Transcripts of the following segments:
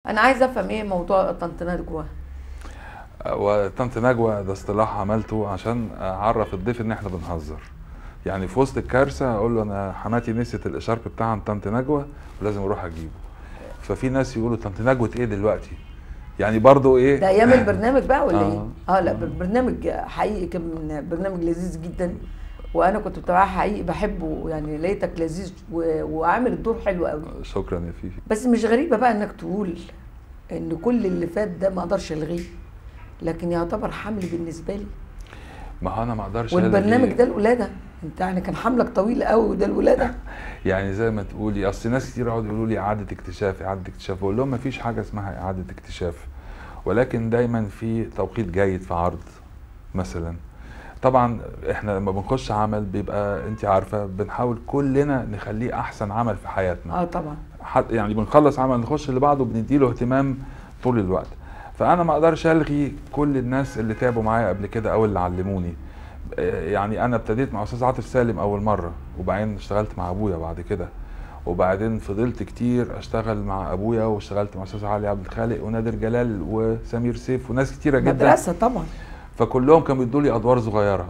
انا عايزه افهم ايه موضوع طنط نجوى وطنط نجوى ده اصطلاح عملته عشان اعرف الضيف ان احنا بنهزر يعني في وسط الكارثه اقول له انا حماتي نسيت الاشارب بتاع طنط نجوى ولازم اروح اجيبه ففي ناس يقولوا طنط نجوى ايه دلوقتي يعني برضو ايه ده ايام البرنامج بقى ولا آه. ايه اه لا برنامج حقيقي كان برنامج لذيذ جدا وانا كنت بتابعه حقيقي بحبه يعني لقيتك لذيذ و... وعامل الدور حلو قوي شكرا يا فيفي بس مش غريبه بقى انك تقول ان كل اللي فات ده ما اقدرش الغيه لكن يعتبر حمل بالنسبه لي ما هو انا ما اقدرش والبرنامج ألغي- ده الولاده انت يعني كان حملك طويل قوي وده الولاده يعني زي ما تقولي اصل ناس كتير يقعدوا يقولوا لي اعاده اكتشاف اعاده اكتشاف بقول لهم ما فيش حاجه اسمها اعاده اكتشاف ولكن دايما في توقيت جيد في عرض مثلا طبعا احنا لما بنخش عمل بيبقى انت عارفه بنحاول كلنا نخليه احسن عمل في حياتنا اه طبعا حد- يعني بنخلص عمل نخش اللي بعده بنديله اهتمام طول الوقت فانا ما اقدرش الغي كل الناس اللي تعبوا معايا قبل كده او اللي علموني آه، يعني انا ابتديت مع استاذ عاطف سالم اول مره وبعدين اشتغلت مع ابويا بعد كده وبعدين فضلت كتير اشتغل مع ابويا واشتغلت مع استاذ علي عبد الخالق ونادر جلال وسمير سيف وناس كتيره جدا مدرسه طبعا فكلهم كانوا بيدوا لي ادوار صغيره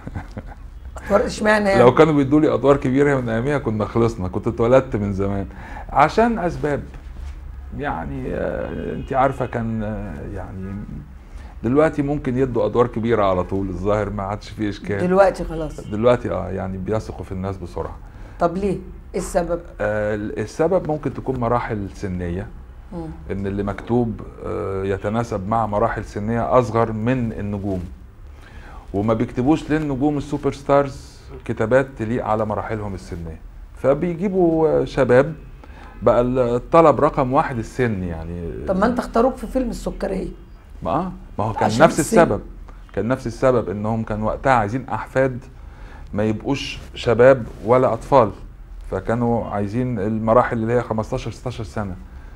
فرق اشمعنى يعني لو كانوا بيدوا لي ادوار كبيره من اياميها كنا خلصنا كنت اتولدت من زمان عشان اسباب يعني آه، انت عارفه كان آه، يعني دلوقتي ممكن يدوا ادوار كبيره على طول الظاهر ما عادش فيه اشكال دلوقتي خلاص دلوقتي اه يعني بيثقوا في الناس بسرعه طب ليه ايه السبب آه السبب ممكن تكون مراحل سنيه مم. ان اللي مكتوب آه، يتناسب مع مراحل سنيه اصغر من النجوم وما بيكتبوش للنجوم السوبر ستارز كتابات تليق على مراحلهم السنيه فبيجيبوا آه، شباب بقى الطلب رقم واحد السن يعني طب ما انت اختاروك في فيلم السكريه ما آه، ما هو كان عشان نفس السن. السبب كان نفس السبب انهم كان وقتها عايزين احفاد ما يبقوش شباب ولا اطفال فكانوا عايزين المراحل اللي هي 15 16 سنه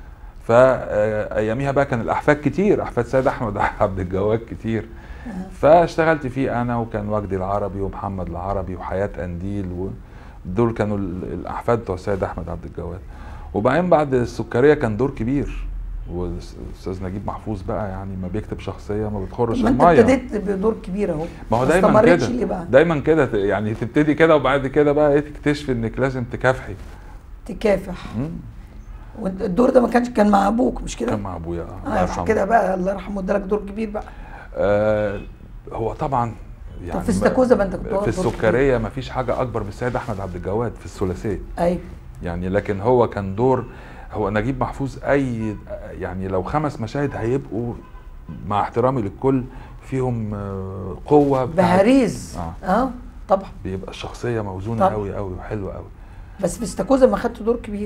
فاياميها بقى كان الاحفاد كتير احفاد سيد احمد عبد الجواد كتير فاشتغلت فيه انا وكان وجدي العربي ومحمد العربي وحياه انديل ودول كانوا ال- الاحفاد بتوع السيد احمد عبد الجواد وبعدين بعد السكريه كان دور كبير والاستاذ نجيب محفوظ بقى يعني ما بيكتب شخصيه ما بتخرش طب ما انت الميه ابتديت بدور كبير اهو ما هو ما دايما استمرتش كده ليه بقى دايما كده ت- يعني تبتدي كده وبعد كده بقى ايه تكتشفي انك لازم تكافحي تكافح مم. وانت الدور ده ما كانش كان مع ابوك مش كده؟ كان مع ابويا اه اه الله عشان يرحمه. كده بقى الله يرحمه ادالك دور كبير بقى آه هو طبعا يعني في استاكوزا ما انت كنت في واخد دور السكريه ما فيش حاجه اكبر من السيد احمد عبد الجواد في الثلاثيه ايوه يعني لكن هو كان دور هو نجيب محفوظ اي يعني لو خمس مشاهد هيبقوا مع احترامي للكل فيهم آه، قوه بتاعت- بهاريز اه اه طبعا بيبقى الشخصيه موزونه طبعا. قوي قوي وحلوه قوي بس في استاكوزا ما خدت دور كبير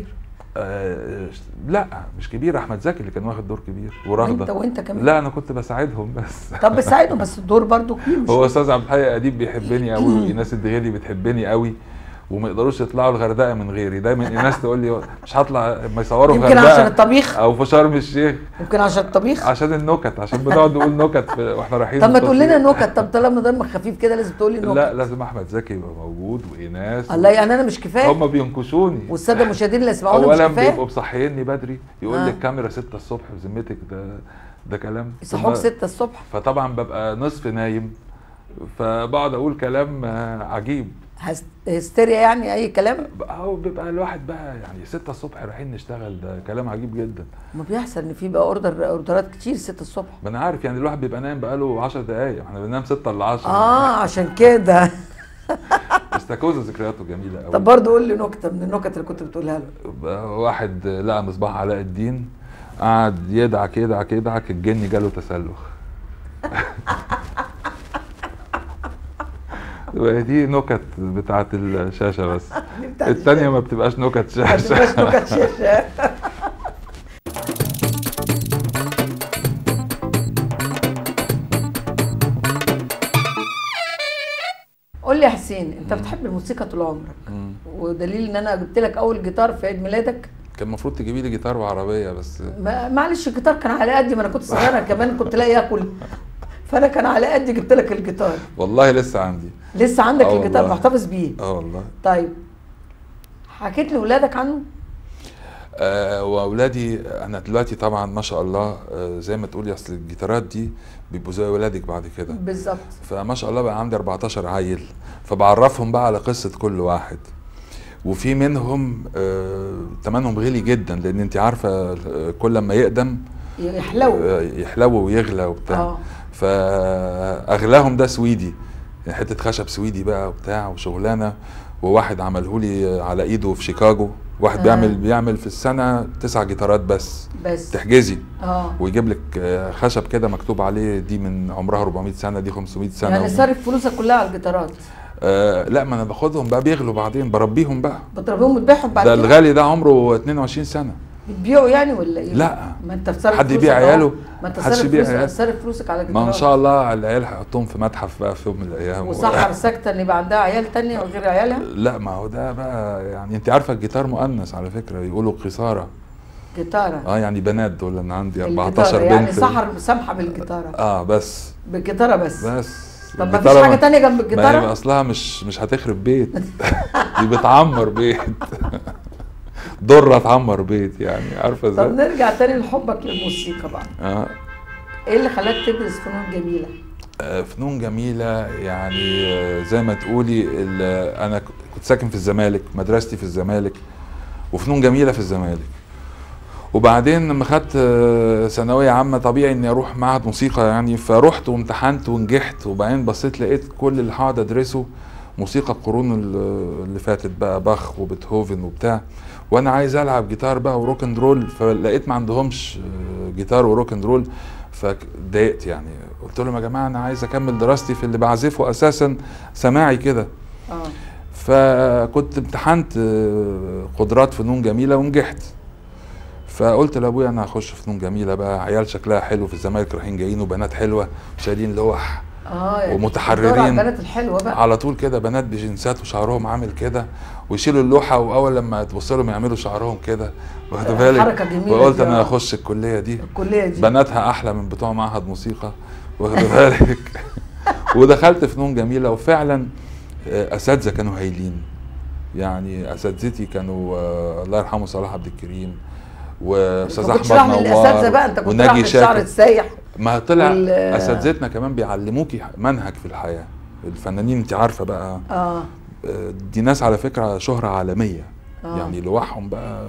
آه لا مش كبير احمد زكي اللي كان واخد دور كبير وانت ورغده وانت كمان لا انا كنت بساعدهم بس طب بساعده بس الدور برضو كبير مش هو استاذ عبد الحي اديب بيحبني قوي وايناس الدغيلي بتحبني قوي وما يقدروش يطلعوا الغردقه من غيري دايما ايناس تقول لي مش هطلع ما يصوروا في يمكن عشان الغردقه الطبيخ او في شرم الشيخ يمكن عشان الطبيخ عشان النكت عشان بنقعد نقول نكت في- واحنا رايحين طب ما تقول لنا التصوير. نكت طب طالما دمك خفيف كده لازم تقول لي لا نكت لازم احمد زكي يبقى موجود وايناس الله يعني انا مش كفايه هم بينكشوني والساده المشاهدين اللي يسمعونا مش اولا بيبقوا كفايه مصحيني بدري يقول آه. لي الكاميرا 6 الصبح بذمتك ده ده كلام يصحوك ثم- 6 الصبح فطبعا ببقى نصف نايم فبقعد اقول كلام آه، عجيب هست- هستيريا يعني اي كلام هو بيبقى الواحد بقى يعني 6 الصبح رايحين نشتغل ده كلام عجيب جدا ما بيحصل ان في بقى اوردر اوردرات كتير 6 الصبح ما انا عارف يعني الواحد بيبقى نايم بقاله 10 دقايق احنا بننام 6 ل 10 اه عشان كده استاكوزا ذكرياته جميله قوي طب برضه قول لي نكته من النكت اللي كنت بتقولها له واحد لقى مصباح علاء الدين قعد يدعك يدعك يدعك الجن جاله تسلخ دي نكت بتاعت الشاشه بس دي بتاعت التانية ما بتبقاش نكت ما شاشه تبقاش نكت شاشه قول لي يا حسين انت بتحب الموسيقى طول عمرك مم. ودليل ان انا جبت لك اول جيتار في عيد ميلادك كان المفروض تجيبي لي جيتار وعربيه بس ما معلش الجيتار كان على قدي ما انا كنت صغيره كمان كنت لاقي اكل فانا كان على قدي جبت لك الجيتار والله لسه عندي لسه عندك آه الجيتار والله. محتفظ بيه اه والله طيب حكيت لاولادك عنه آه واولادي انا دلوقتي طبعا ما شاء الله آه زي ما تقولي اصل الجيتارات دي بيبقوا زي ولادك بعد كده بالظبط فما شاء الله بقى عندي 14 عيل فبعرفهم بقى على قصه كل واحد وفي منهم آه تمنهم غالي جدا لان انت عارفه آه، كل ما يقدم يحلو آه، يحلو ويغلى وبتاع اه فاغلاهم ده سويدي يعني حته خشب سويدي بقى وبتاع وشغلانه وواحد عمله لي على ايده في شيكاغو واحد آه. بيعمل بيعمل في السنه تسع جيتارات بس بس تحجزي اه ويجيب لك آه، خشب كده مكتوب عليه دي من عمرها 400 سنه دي 500 سنه يعني ومن- صرف فلوسك كلها على الجيتارات آه لا ما انا باخدهم بقى بيغلوا بعدين بربيهم بقى بتربيهم وتبيعهم بعد ده كده الغالي ده عمره 22 سنه بتبيعوا يعني ولا ايه؟ لا. ما انت بتصرف حد فلوسك يبيع أهو. عياله؟ ما انت محدش صرف يبيع فلوسك عياله. صرف فلوسك على ما ان الجيتارات شاء الله العيال هيحطهم في متحف بقى في يوم من الايام وصحر ساكته ان يبقى عندها عيال تانية غير عيالها لا ما هو ده بقى يعني انت عارفه الجيتار مؤنث على فكره يقولوا قيصاره جيتارة اه يعني بنات دول انا عندي الجيتارة 14 بنت يعني سحر سامحه بالجيتارة اه بس بالجيتارة بس بس طب ما فيش الجيتارة حاجة تانية جنب ما هي الجيتارة؟ اصلها مش مش هتخرب بيت دي بتعمر بيت ضرة تعمر بيت يعني عارفه طب ازاي نرجع تاني لحبك للموسيقى بقى اه ايه اللي خلاك تدرس فنون جميلة؟ آه، فنون جميلة يعني آه، زي ما تقولي ال- أنا ك- كنت ساكن في الزمالك مدرستي في الزمالك وفنون جميلة في الزمالك وبعدين لما خدت آه، ثانوية عامة طبيعي إني أروح معهد موسيقى يعني فرحت وامتحنت ونجحت وبعدين بصيت لقيت كل اللي هقعد أدرسه موسيقى القرون ال- اللي فاتت بقى باخ وبيتهوفن وبتاع وانا عايز العب جيتار بقى وروك اند رول فلقيت ما عندهمش آه، جيتار وروك اند رول فاتضايقت يعني قلت لهم يا جماعه انا عايز اكمل دراستي في اللي بعزفه اساسا سماعي كده اه فكنت امتحنت آه، قدرات فنون جميله ونجحت فقلت لابويا انا هخش فنون جميله بقى عيال شكلها حلو في الزمالك رايحين جايين وبنات حلوه شايلين لوح اه يعني ومتحررين. بتدور على البنات الحلوة بقى على طول كده بنات بجنسات وشعرهم عامل كده ويشيلوا اللوحه واول لما تبص لهم يعملوا شعرهم كده واخد آه، بالك حركة جميلة وقلت دي، انا آه. هخش الكليه دي الكلية دي بناتها احلى من بتوع معهد موسيقى واخد بالك ودخلت فنون جميله وفعلا آه، اساتذه كانوا هايلين يعني اساتذتي كانوا آه، الله يرحمه صلاح عبد الكريم واستاذ ما كنتش احمد رايح للاساتذه بقى انت نوار كنت رايح وناجي للشعر شاكر السايح ما طلع وال- اساتذتنا كمان بيعلموكي منهج في الحياه الفنانين انت عارفه بقى اه آه، دي ناس على فكره شهره عالميه آه. يعني لوحهم بقى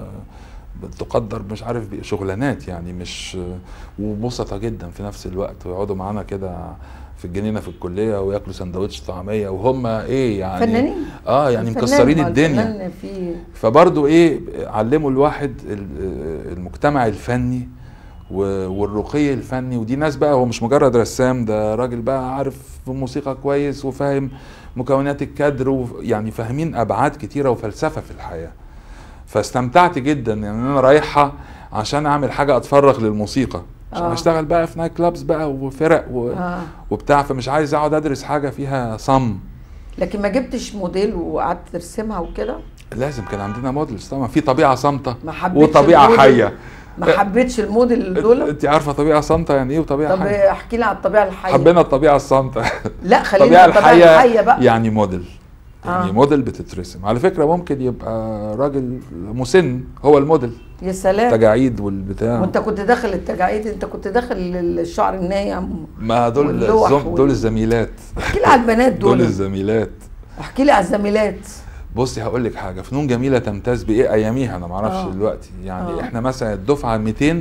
تقدر مش عارف بإيه، شغلانات يعني مش وبسطة جدا في نفس الوقت ويقعدوا معانا كده في الجنينه في الكليه وياكلوا سندوتش طعميه وهم ايه يعني فنانين اه يعني الفنان، مكسرين ما الدنيا الفنان في فبرضه ايه علموا الواحد ال- المجتمع الفني و- والرقي الفني ودي ناس بقى هو مش مجرد رسام ده راجل بقى عارف في الموسيقى كويس وفاهم مكونات الكادر ويعني فاهمين ابعاد كتيره وفلسفه في الحياه فاستمتعت جدا يعني انا رايحه عشان اعمل حاجه اتفرغ للموسيقى عشان آه. اشتغل بقى في نايت كلابز بقى وفرق و... آه. وبتاع فمش عايز اقعد ادرس حاجه فيها صم لكن ما جبتش موديل وقعدت ترسمها وكده لازم كان عندنا موديلز طبعا في طبيعه صامته ما حبيتش وطبيعه الموديل- حيه ما حبيتش الموديل دول انت عارفه طبيعه صامته يعني ايه وطبيعه طب حيه احكي لي على الطبيعه الحيه حبينا الطبيعه الصامته لا خلينا الطبيعه على الطبيعه الحيه الحيه بقى يعني موديل يعني آه. موديل بتترسم على فكره ممكن يبقى راجل مسن هو الموديل يا سلام تجاعيد والبتاع وانت كنت داخل التجاعيد انت كنت داخل الشعر الناعم ما دول واللوح الزم... وال- دول الزميلات احكي لي على البنات دول دول الزميلات احكي لي على الزميلات بصي هقول لك حاجه فنون جميله تمتاز بايه اياميها انا ما اعرفش آه. دلوقتي يعني آه. احنا مثلا الدفعه 200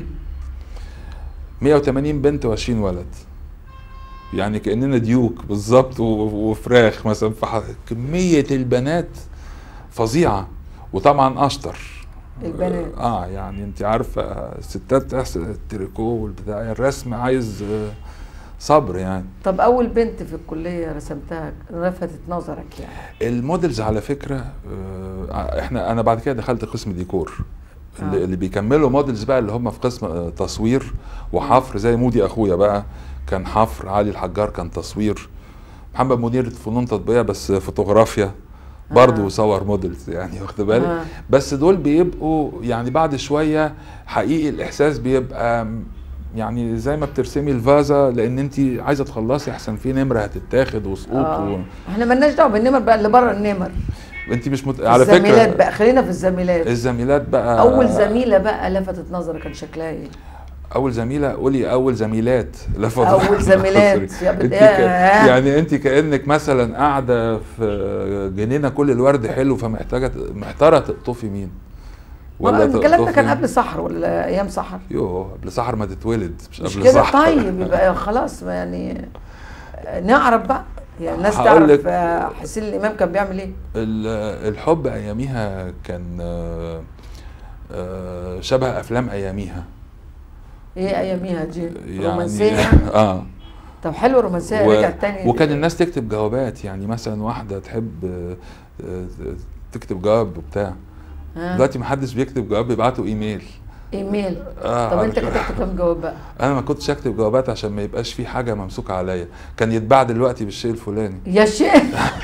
180 بنت و20 ولد يعني كاننا ديوك بالظبط و- وفراخ مثلا فح... كميه البنات فظيعه وطبعا اشطر البنات. اه يعني انت عارفه الستات تحسن التريكو والبتاع الرسم عايز آه، صبر يعني طب اول بنت في الكليه رسمتها لفتت نظرك يعني المودلز على فكره آه، احنا انا بعد كده دخلت قسم ديكور اللي, آه. اللي بيكملوا مودلز بقى اللي هم في قسم آه، تصوير وحفر زي مودي اخويا بقى كان حفر علي الحجار كان تصوير محمد منير فنون تطبيقيه بس فوتوغرافيا برضه آه. صور مودلز يعني واخد بالك آه. بس دول بيبقوا يعني بعد شويه حقيقي الاحساس بيبقى م- يعني زي ما بترسمي الفازه لان انت عايزه تخلصي احسن في نمره هتتاخد وسقوط و... آه. احنا مالناش دعوه بالنمر بقى اللي بره النمر انت مش مت... على الزميلات فكره بقى خلينا في الزميلات الزميلات بقى اول زميله بقى لفتت نظرك كان شكلها ايه اول زميله قولي اول زميلات لفظ اول زميلات يا انت بد- ك... ياه. يعني انت كانك مثلا قاعده في جنينه كل الورد حلو فمحتاجه محتاره تقطفي مين ولا الكلام ده كان تقطفي- قبل سحر ولا ايام سحر يوه قبل سحر ما تتولد مش مش قبل كده سحر طيب يبقى خلاص ما يعني نعرف بقى يعني الناس هقول تعرف لك- آه، حسين الامام كان بيعمل ايه ال- الحب اياميها كان آه، آه، شبه افلام اياميها ايه اياميها دي يعني رومانسيه يعني؟ اه طب حلو رومانسيه و- رجعت تاني وكان الناس تكتب جوابات يعني مثلا واحده تحب آه، آه، تكتب جواب وبتاع ها؟ دلوقتي محدش بيكتب جواب بيبعتوا ايميل ايميل آه طب انت على- كتبت كام جواب بقى انا ما كنتش اكتب جوابات عشان ما يبقاش في حاجه ممسوكه عليا كان يتباع دلوقتي بالشيء الفلاني يا شيخ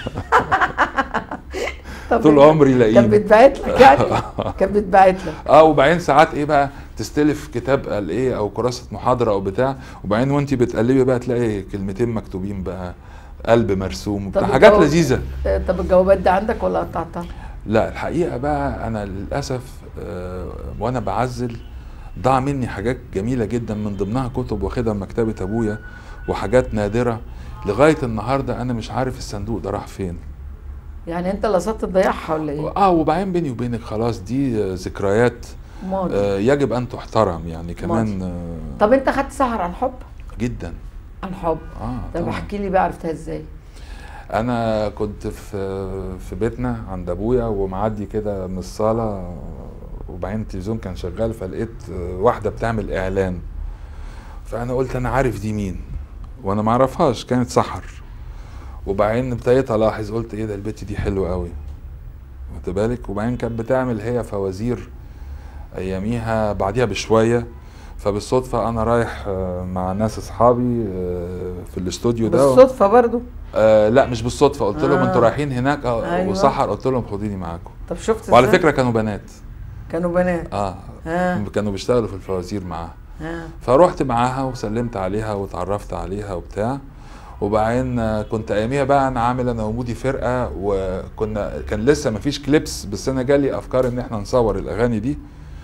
طب طول انت- عمري كان لاقيه بيتبعت لك يعني كان بيتبعت لك اه وبعدين ساعات ايه بقى تستلف كتاب قال ايه او كراسه محاضره او بتاع وبعدين وانت بتقلبي بقى تلاقي كلمتين مكتوبين بقى قلب مرسوم طب وبتاع حاجات الجواب- لذيذه آه، طب الجوابات دي عندك ولا قطعتها؟ لا الحقيقه بقى انا للاسف آه وانا بعزل ضاع مني حاجات جميله جدا من ضمنها كتب واخدها من مكتبه ابويا وحاجات نادره لغايه النهارده انا مش عارف الصندوق ده راح فين يعني انت اللي قصدت تضيعها ولا ايه؟ اه وبعدين بيني وبينك خلاص دي آه، ذكريات ماضي آه يجب ان تحترم يعني كمان آه طب انت خدت سهر عن حب؟ جدا عن حب اه طب طبعا احكي لي بقى عرفتها ازاي؟ انا كنت في في بيتنا عند ابويا ومعدي كده من الصاله وبعدين التلفزيون كان شغال فلقيت واحده بتعمل اعلان فانا قلت انا عارف دي مين وانا ما اعرفهاش كانت سحر وبعدين ابتديت الاحظ قلت ايه ده البت دي حلوه قوي واخد بالك وبعدين كانت بتعمل هي فوازير اياميها بعديها بشويه فبالصدفه انا رايح آه، مع ناس اصحابي آه، في الاستوديو ده بالصدفه برضو آه لا مش بالصدفه قلت لهم آه. انتوا رايحين هناك آه أيوة. وسحر قلت لهم خديني معاكم طب شفت وعلى ازاي؟ فكره كانوا بنات كانوا بنات اه ها كانوا بيشتغلوا في الفوازير معاها ها فروحت معاها وسلمت عليها واتعرفت عليها وبتاع وبعدين آه، كنت اياميها بقى انا عامل انا ومودي فرقه وكنا كان لسه ما فيش كليبس بس انا جالي افكار ان احنا نصور الاغاني دي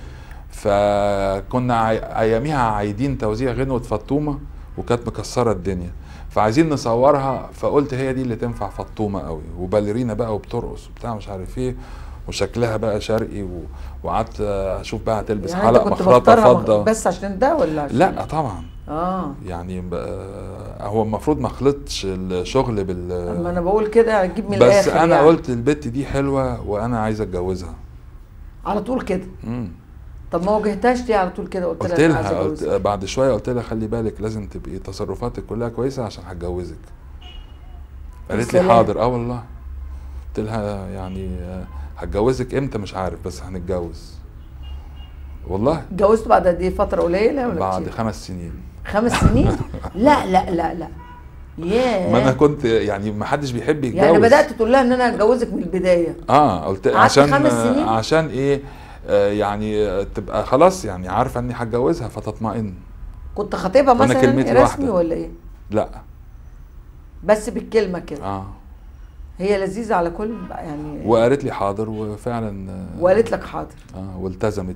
فكنا عي- اياميها عايدين توزيع غنوه فطومه وكانت مكسره الدنيا فعايزين نصورها فقلت هي دي اللي تنفع فطومه قوي وباليرينا بقى وبترقص وبتاع مش عارف ايه وشكلها بقى شرقي و- وقعدت اشوف بقى هتلبس يعني انت حلق كنت مخرطه مختارها مخ- فضه بس عشان ده ولا عشان لا طبعا اه يعني بقى- هو المفروض ما خلطش الشغل بال اما انا بقول كده هتجيب من بس الاخر انا يعني. قلت البت دي حلوه وانا عايز اتجوزها على طول كده مم. طب ما واجهتهاش ليه على طول كده قلت قلت لها أنا عايزة لها قلت أتجوزك؟ بعد شويه قلت لها خلي بالك لازم تبقي تصرفاتك كلها كويسه عشان هتجوزك قالت لي سلام. حاضر اه والله قلت لها يعني آه، هتجوزك امتى مش عارف بس هنتجوز والله اتجوزت بعد قد ايه فتره قليله ولا بعد كتير؟ خمس سنين خمس سنين لا لا لا لا ياه ما انا كنت يعني ما حدش بيحب يتجوز يعني بدات تقول لها ان انا هتجوزك من البدايه اه قلت قعدت عشان خمس سنين؟ عشان ايه آه يعني آه، تبقى خلاص يعني عارفه اني هتجوزها فتطمئن كنت خاطبها وأنا مثلا كلمتي رسمي واحدة. ولا ايه لا بس بالكلمه كده اه هي لذيذه على كل يعني وقالت لي حاضر وفعلا آه، وقالت لك حاضر اه والتزمت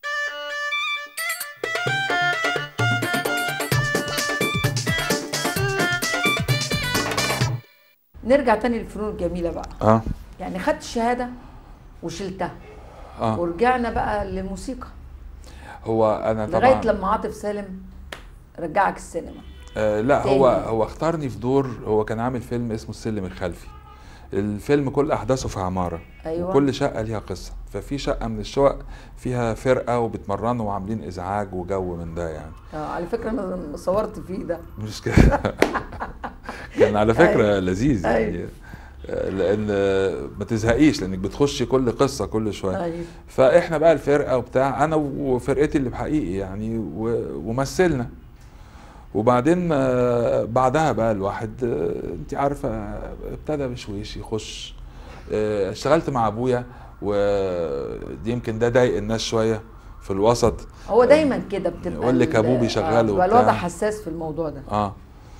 نرجع تاني للفنون الجميله بقى اه يعني خدت الشهاده وشلتها اه ورجعنا بقى للموسيقى هو انا طبعا لغايه لما عاطف سالم رجعك السينما آه لا هو تاني. هو اختارني في دور هو كان عامل فيلم اسمه السلم الخلفي الفيلم كل احداثه في عماره أيوة. وكل شقه ليها قصه ففي شقه من الشقق فيها فرقه وبتمرنوا وعاملين ازعاج وجو من ده يعني آه على فكره انا صورت فيه ده مش كده كان على فكره لذيذ يعني أيوة. آه، لان آه، ما تزهقيش لانك بتخشي كل قصه كل شويه ايوه فاحنا بقى الفرقه وبتاع انا وفرقتي اللي بحقيقي يعني و- ومثلنا وبعدين آه، بعدها بقى الواحد آه، انت عارفه آه، ابتدى بشويش يخش آه، اشتغلت مع ابويا ودي يمكن ده ضايق الناس شويه في الوسط هو دايما كده بتبقى يقول لك ال- أبوه بيشغله آه، بيبقى وبتاع. الوضع حساس في الموضوع ده اه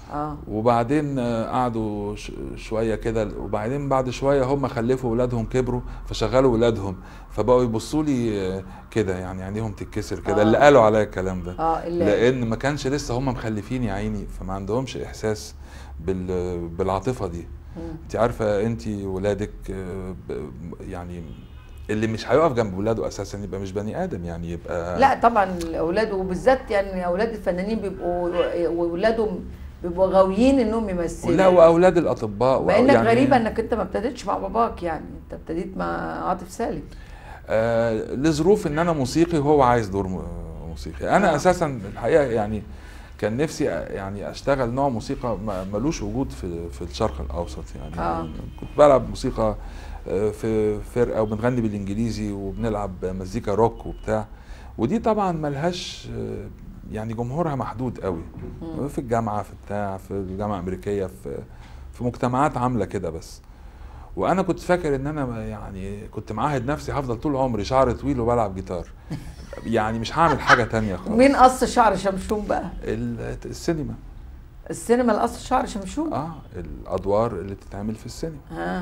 اه وبعدين آه، قعدوا ش- شويه كده وبعدين بعد شويه هم خلفوا ولادهم كبروا فشغلوا ولادهم فبقوا يبصوا لي آه، كده يعني عينيهم تتكسر كده آه. اللي قالوا عليا الكلام ده اه اللي لان ما كانش لسه هم مخلفين يا عيني فما عندهمش احساس بال بالعاطفه دي مم. انت عارفه انت ولادك آه، ب- يعني اللي مش هيقف جنب ولاده اساسا يبقى مش بني ادم يعني يبقى لا طبعا الاولاد وبالذات يعني اولاد الفنانين بيبقوا واولادهم بيبقوا غاويين انهم يمثلوا لا واولاد الاطباء مع انك يعني غريبه انك انت ما ابتديتش مع باباك يعني انت ابتديت مع عاطف سالم آه لظروف ان انا موسيقي وهو عايز دور م- موسيقي انا آه. اساسا الحقيقه يعني كان نفسي أ- يعني اشتغل نوع موسيقى ما- ملوش وجود في في الشرق الاوسط يعني آه. كنت بلعب موسيقى آه، في فرقه وبنغني بالانجليزي وبنلعب مزيكا روك وبتاع ودي طبعا ملهاش آه، يعني جمهورها محدود قوي مم. في الجامعه في بتاع في الجامعه الامريكيه في في مجتمعات عامله كده بس وانا كنت فاكر ان انا يعني كنت معاهد نفسي هفضل طول عمري شعري طويل وبلعب جيتار يعني مش هعمل حاجه تانية خالص مين قص شعر شمشوم بقى ال- السينما السينما اللي قص شعر شمشوم اه الادوار اللي بتتعمل في السينما اه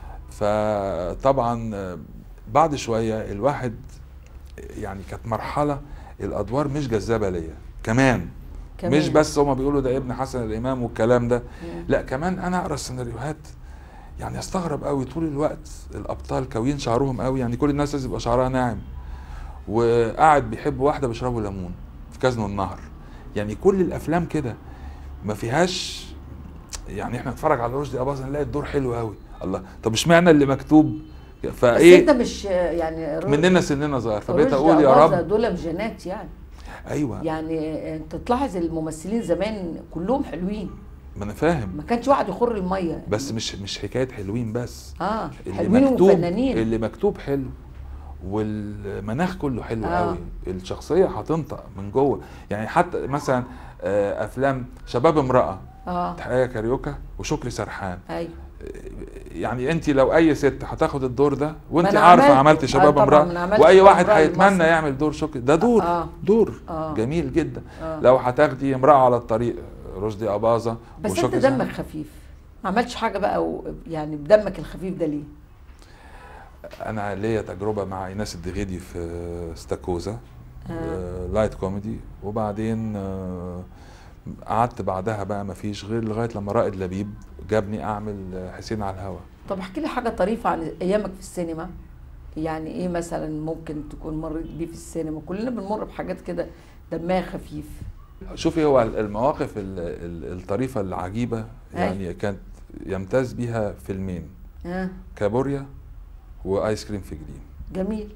فطبعا آه، بعد شويه الواحد يعني كانت مرحله الادوار مش جذابه ليا كمان كمان. مش بس هما بيقولوا ده ابن حسن الامام والكلام ده مم. لا كمان انا اقرا السيناريوهات يعني استغرب قوي طول الوقت الابطال كاويين شعرهم قوي يعني كل الناس لازم يبقى شعرها ناعم وقاعد بيحب واحده بيشربوا ليمون في كازينو النهر يعني كل الافلام كده ما فيهاش يعني احنا نتفرج على رشدي اباظه نلاقي الدور حلو قوي الله طب اشمعنى اللي مكتوب بس انت فايه مش يعني رو- مننا سننا صغير فبقيت رشدي اقول يا أباظة رب دول جينات يعني ايوه يعني انت تلاحظ الممثلين زمان كلهم حلوين ما انا فاهم ما كانش واحد يخر الميه بس مش مش حكايه حلوين بس اه اللي حلوين مكتوب وفنانين اللي مكتوب حلو والمناخ كله حلو آه. آه. قوي الشخصيه هتنطق من جوه يعني حتى مثلا آه، افلام شباب امراه اه تحيه كاريوكا وشكري سرحان ايوه يعني انت لو اي ست هتاخد الدور ده ما وانت أنا عارفه عملت- عملت آه شباب طبعاً، امراه أنا عملت واي شباب واحد امرأة هيتمنى المصري. يعمل دور شكري ده دور آه. دور آه. جميل جدا آه. لو هتاخدي امراه على الطريق رشدي اباظه بس انت وشكري سرحان. دمك خفيف ما عملتش حاجه بقى و... يعني بدمك الخفيف ده ليه؟ انا ليا تجربه مع ايناس الدغيدي في استاكوزا آه. لايت كوميدي وبعدين آه، قعدت بعدها بقى ما فيش غير لغايه لما رائد لبيب جابني اعمل آه، حسين على الهوا طب احكي لي حاجه طريفه عن ايامك في السينما يعني ايه مثلا ممكن تكون مريت بيه في السينما كلنا بنمر بحاجات كده دمها خفيف شوفي هو المواقف ال- ال- الطريفه العجيبه أي. يعني كانت يمتاز بيها فيلمين ها كابوريا وايس كريم في جليم جميل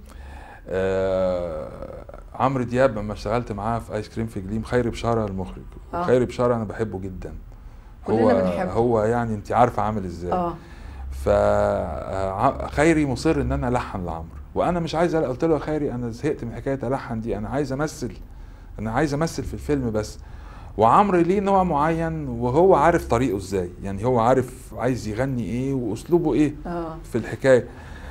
آه عمرو دياب لما اشتغلت معاه في ايس كريم في جليم خيري بشاره المخرج آه. خيري بشاره انا بحبه جدا كلنا هو بنحبه. هو يعني انت عارفه عامل ازاي اه فخيري مصر ان انا الحن لعمرو وانا مش عايز قلت له يا خيري انا زهقت من حكايه الحن دي انا عايز امثل انا عايز امثل في الفيلم بس وعمرو ليه نوع معين وهو عارف طريقه ازاي يعني هو عارف عايز يغني ايه واسلوبه ايه اه في الحكايه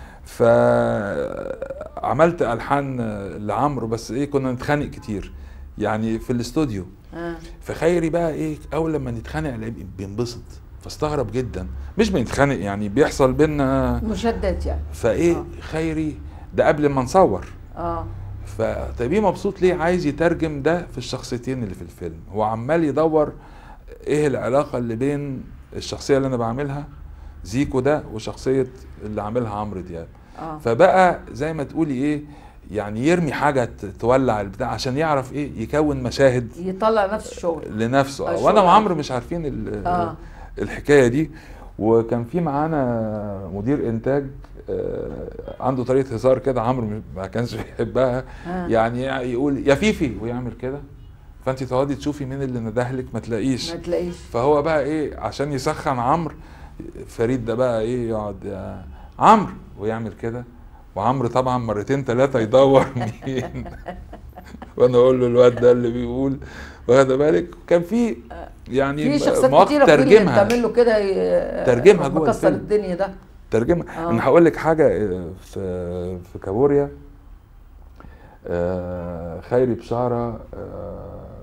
فعملت الحان لعمرو بس ايه كنا نتخانق كتير يعني في الاستوديو اه فخيري بقى ايه اول لما نتخانق الاقيه بينبسط فاستغرب جدا مش بنتخانق يعني بيحصل بينا مشدد يعني فايه آه. خيري ده قبل ما نصور اه فطيبيه مبسوط ليه عايز يترجم ده في الشخصيتين اللي في الفيلم هو عمال يدور ايه العلاقه اللي بين الشخصيه اللي انا بعملها زيكو ده وشخصيه اللي عاملها عمرو دياب اه فبقى زي ما تقولي ايه يعني يرمي حاجه ت- تولع البتاع عشان يعرف ايه يكون مشاهد يطلع نفس الشغل لنفسه آه، آه، شغل وانا عادي. وعمرو مش عارفين ال- اه الحكايه دي وكان في معانا مدير انتاج آه، عنده طريقه هزار كده عمرو ما كانش بيحبها آه. يعني يقول يا فيفي ويعمل كده فانت تقعدي تشوفي مين اللي ندهلك ما تلاقيش ما تلاقيش فهو بقى ايه عشان يسخن عمرو فريد ده بقى ايه يقعد يا عمرو ويعمل كده وعمرو طبعا مرتين ثلاثه يدور مين وانا اقول له الواد ده اللي بيقول واخد بالك كان في يعني في شخصيات مواقف كتيره في اللي ترجمها تعمل له كده ي- ترجمها جوه مكسر الفيلم. الدنيا ده ترجمها آه. انا هقول لك حاجه آه، في في كابوريا آه، خيري بشاره آه،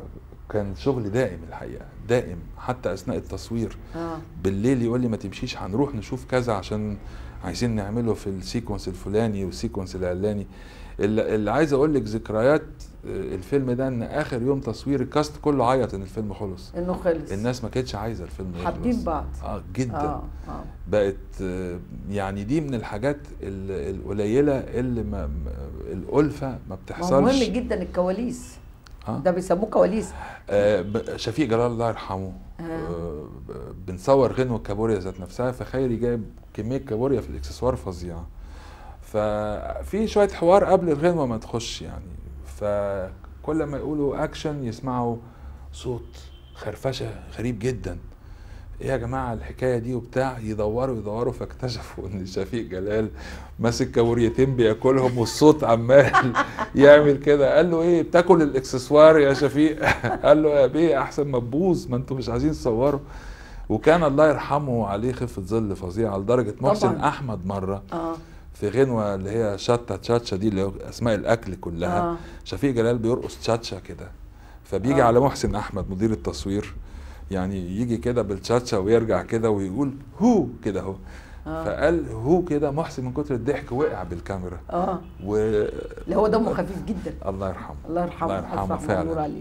كان شغل دائم الحقيقه دائم حتى اثناء التصوير اه بالليل يقول لي ما تمشيش هنروح نشوف كذا عشان عايزين نعمله في السيكونس الفلاني والسيكونس العلاني اللي, اللي عايز اقول لك ذكريات آه، الفيلم ده ان اخر يوم تصوير الكاست كله عيط ان الفيلم خلص انه خلص الناس ما كانتش عايزه الفيلم يخلص حابين بعض اه جدا اه اه بقت آه، يعني دي من الحاجات ال- القليله اللي ما ما- الالفه ما ما هو بتحصلش مهم جدا الكواليس آه. ده بيسموه كواليس آه، ب- شفيق جلال الله يرحمه آه. آه، ب- بنصور غنوة كابوريا ذات نفسها فخيري جايب كمية كابوريا في الاكسسوار فظيعة ففي شوية حوار قبل الغنوة ما تخش يعني فكل ما يقولوا اكشن يسمعوا صوت خرفشة غريب جدا ايه يا جماعة الحكاية دي وبتاع يدوروا يدوروا فاكتشفوا ان شفيق جلال ماسك كابوريتين بياكلهم والصوت عمال يعمل كده قال له ايه بتاكل الاكسسوار يا شفيق قال له يا بيه احسن ما تبوظ ما انتوا مش عايزين تصوروا وكان الله يرحمه عليه خفة ظل فظيعة لدرجة محسن طبعاً. أحمد مرة اه في غنوة اللي هي شطة تشاتشا دي اللي هو أسماء الأكل كلها اه شفيق جلال بيرقص تشاتشا كده فبيجي آه. على محسن احمد مدير التصوير يعني يجي كده بالتشاتشا ويرجع كده ويقول هو كده اهو اه فقال هو كده محسن من كتر الضحك وقع بالكاميرا اه و اللي هو دمه خفيف جدا الله يرحمه الله يرحمه الله يرحمه ألف رحمة ونور فعلا عليه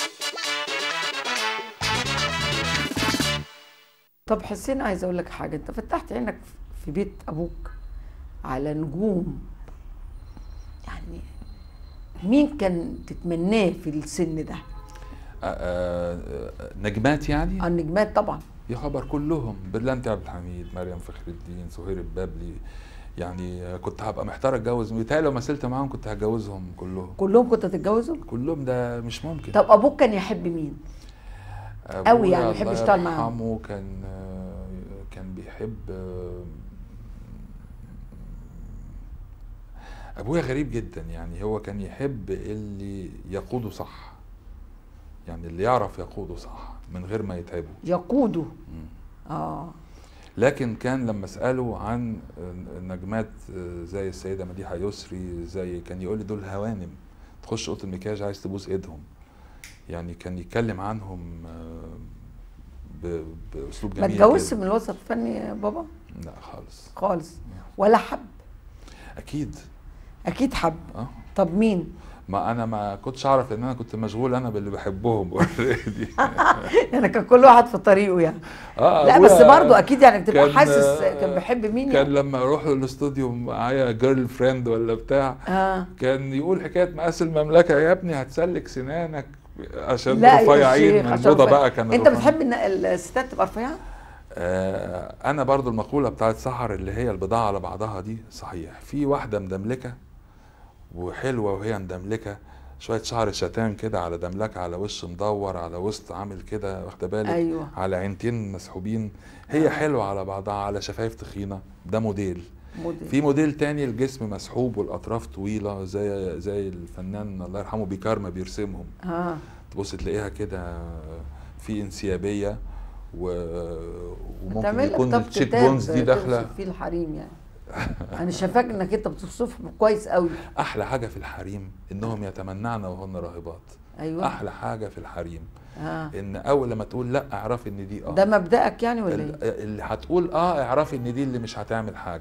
طب حسين عايز اقول لك حاجه انت فتحت عينك في بيت ابوك على نجوم يعني مين كان تتمناه في السن ده آه، آه، آه، نجمات يعني النجمات طبعا يا خبر كلهم برلانتي عبد الحميد مريم فخر الدين سهير البابلي يعني آه، كنت هبقى محتار اتجوز متهيألي لو مثلت معاهم كنت هتجوزهم كلهم كلهم كنت هتتجوزهم كلهم ده مش ممكن طب ابوك كان يحب مين أبويا قوي يعني بيحب الله يشتغل معاهم. يرحمه كان آه، كان بيحب آه، ابويا غريب جدا يعني هو كان يحب اللي يقوده صح يعني اللي يعرف يقوده صح من غير ما يتعبه يقوده مم. اه لكن كان لما اساله عن نجمات زي السيده مديحه يسري زي كان يقول لي دول هوانم تخش اوضه المكياج عايز تبوس ايدهم يعني كان يتكلم عنهم آه، ب- باسلوب ما جميل اتجوزش جدا. من الوسط الفني يا بابا لا خالص خالص ولا حب اكيد اكيد حب اه طب مين ما انا ما كنتش اعرف ان انا كنت مشغول انا باللي بحبهم اوريدي يعني كان كل واحد في طريقه يعني اه لا أبويا بس برضه اكيد يعني بتبقى كان- حاسس كان بيحب مين كان يعني لما اروح له الاستوديو معايا جيرل فريند ولا بتاع اه كان يقول حكايه مقاس المملكه يا ابني هتسلك سنانك عشان لا يا رفيعين شيخ من عشان الموضه رفيع. بقى كان انت الرفيع. بتحب ان الستات تبقى رفيعه آه انا برضو المقوله بتاعت سحر اللي هي البضاعه على بعضها دي صحيح في واحده مدملكه وحلوه وهي مدملكه شويه شعر شتان كده على دملكه على وش مدور على وسط عامل كده واخده بالك ايوه على عينتين مسحوبين هي حلوه على بعضها على شفايف تخينه ده موديل موديل في موديل تاني الجسم مسحوب والاطراف طويله زي زي الفنان الله يرحمه بيكار ما بيرسمهم اه تبص تلاقيها كده في انسيابيه و... وممكن تعمل لك يكون طب التشيك كتاب بونز دي داخله توصف فيه الحريم يعني انا شايفاك انك انت بتوصفه كويس قوي احلى حاجه في الحريم انهم يتمنعن وهن راهبات ايوه احلى حاجه في الحريم اه ان اول لما تقول لا اعرفي ان دي اه ده مبدأك يعني ولا ال- ايه اللي هتقول اه اعرفي ان دي اللي مش هتعمل حاجه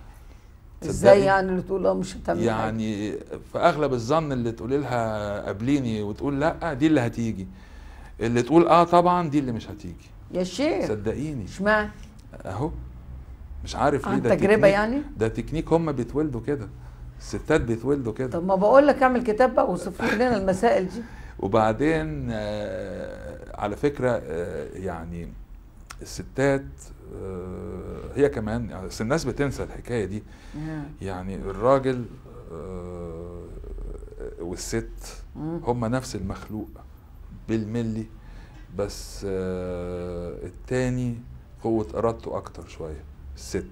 ازاي تصدقي؟ يعني اللي تقول اه مش هتعمل حاجة؟ يعني في اغلب الظن اللي تقولي لها قابليني وتقول لا دي اللي هتيجي اللي تقول اه طبعا دي اللي مش هتيجي يا شيخ صدقيني اشمعنى اهو مش عارف ليه عن ده تجربه تكنيك- يعني ده تكنيك هم بيتولدوا كده الستات بيتولدوا كده طب ما بقول لك اعمل كتاب بقى وصف لي لنا المسائل دي وبعدين آه، على فكرة آه، يعني الستات آه، هي كمان يعني بس الناس بتنسى الحكاية دي آه. يعني الراجل آه، والست مم. هما نفس المخلوق بالملي بس آه، التاني قوة إرادته أكتر شوية الست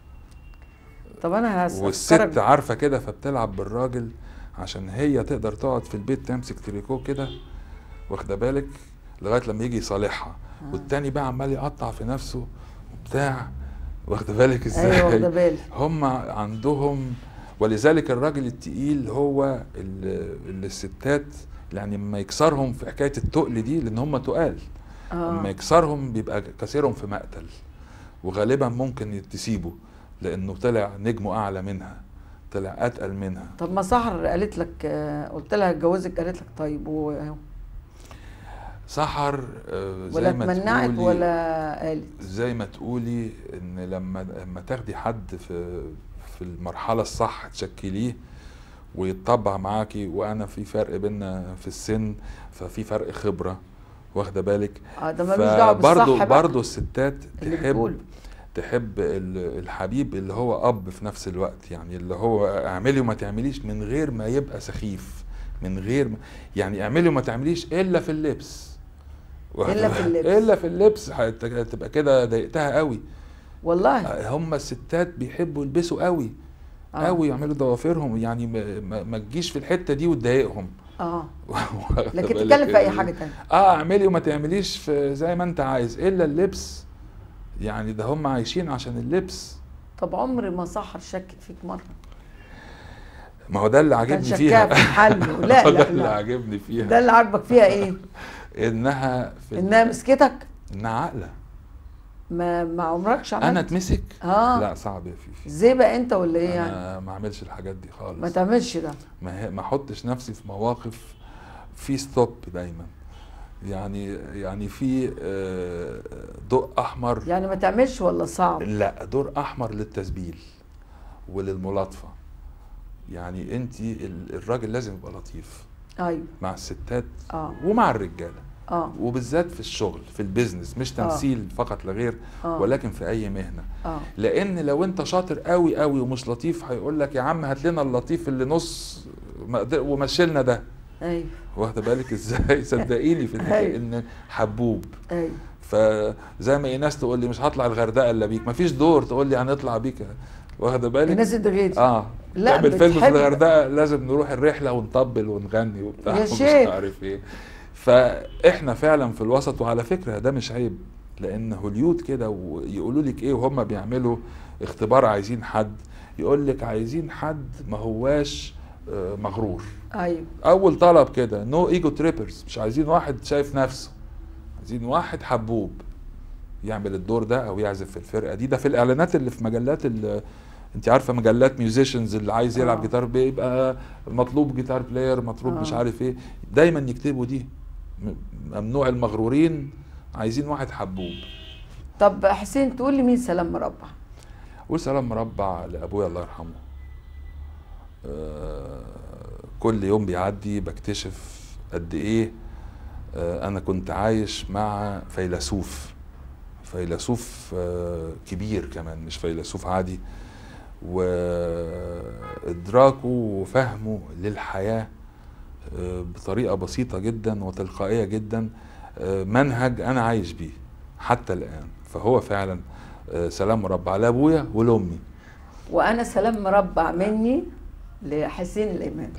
طب انا هس- والست هفكرك عارفه كده فبتلعب بالراجل عشان هي تقدر تقعد في البيت تمسك تريكو كده واخده بالك لغايه لما يجي يصالحها آه. والتاني بقى عمال يقطع في نفسه وبتاع واخده بالك ازاي ايوه واخده بالي هم عندهم ولذلك الراجل التقيل هو اللي, اللي الستات يعني لما يكسرهم في حكايه التقل دي لان هم تقال لما اه يكسرهم بيبقى كسرهم في مقتل وغالبا ممكن تسيبه لانه طلع نجمه اعلى منها طلع اتقل منها طب ما سحر قالت لك آه، قلت لها اتجوزك قالت لك طيب و... سحر آه، زي ولا ما اتمنعت تقولي ولا قالت زي ما تقولي ان لما لما تاخدي حد في في المرحله الصح تشكليه ويتطبع معاكي وانا في فرق بينا في السن ففي فرق خبره واخده بالك اه ده ملوش دعوه بالصح برضه بقى برضه الستات اللي تحب بتقول تحب ال- الحبيب اللي هو اب في نفس الوقت يعني اللي هو اعملي وما تعمليش من غير ما يبقى سخيف من غير ما يعني اعملي وما تعمليش الا في اللبس إلا في اللبس. الا في اللبس هت- هتبقى كده ضايقتها قوي والله هم الستات بيحبوا يلبسوا قوي آه. قوي يعملوا ضوافرهم يعني ما, ما, ما تجيش في الحته دي وتضايقهم اه واخدة لكن بالك تتكلم في اي ال- حاجه تانية اه اعملي وما تعمليش في زي ما انت عايز الا اللبس يعني ده هم عايشين عشان اللبس طب عمري ما سحر شكت فيك مره ما هو ده اللي كان عاجبني شكاها فيها في محله لا هو ده لا اللي لا عاجبني فيها ده اللي عاجبك فيها ايه انها في انها مسكتك انها عاقله ما ما عمركش عملت انا اتمسك اه لا صعب يا فيفي ازاي بقى انت ولا ايه يعني انا ما اعملش الحاجات دي ما خالص تعملش ده ما هي- ما احطش نفسي في مواقف في ستوب دايما يعني يعني في آه، ضوء احمر يعني ما تعملش ولا صعب لا دور احمر للتسبيل وللملاطفه يعني انت الراجل لازم يبقى لطيف ايوه مع الستات اه ومع الرجاله اه وبالذات في الشغل في البيزنس مش آه. تمثيل فقط لا غير اه ولكن في اي مهنه اه لان لو انت شاطر قوي قوي ومش لطيف هيقول لك يا عم هات لنا اللطيف اللي نص ما قدر- ومشيلنا ده ايوه واخده بالك ازاي صدقيني في الحكايه أيوة. ان حبوب ايوه فزي ما ايناس تقول لي مش هطلع الغردقه الا بيك مفيش دور تقول لي هنطلع بيك واخده بالك الناس اللي غيري اه لا، تعمل فيلم في بتحب- الغردقه لازم نروح الرحله ونطبل ونغني وبتاع يا ومش شيخ. عارف ايه فاحنا فعلا في الوسط وعلى فكره ده مش عيب لان هوليود كده ويقولوا لك ايه وهم بيعملوا اختبار عايزين حد يقول لك عايزين حد ما هواش آه، مغرور ايوه اول طلب كده نو ايجو تريبرز مش عايزين واحد شايف نفسه عايزين واحد حبوب يعمل الدور ده او يعزف في الفرقه دي ده في الاعلانات اللي في مجلات ال- انت عارفه مجلات ميوزيشنز اللي عايز يلعب آه. جيتار بيبقى مطلوب جيتار بلاير مطلوب آه. مش عارف ايه دايما يكتبوا دي م- ممنوع المغرورين عايزين واحد حبوب طب حسين تقول لي مين سلام مربع قول سلام مربع لابويا الله يرحمه آه، كل يوم بيعدي بكتشف قد ايه آه، انا كنت عايش مع فيلسوف فيلسوف آه، كبير كمان مش فيلسوف عادي وادراكه وفهمه للحياه آه، بطريقه بسيطه جدا وتلقائيه جدا آه، منهج انا عايش بيه حتى الان فهو فعلا آه، سلام مربع لابويا ولامي وانا سلام مربع مني لحسين الامام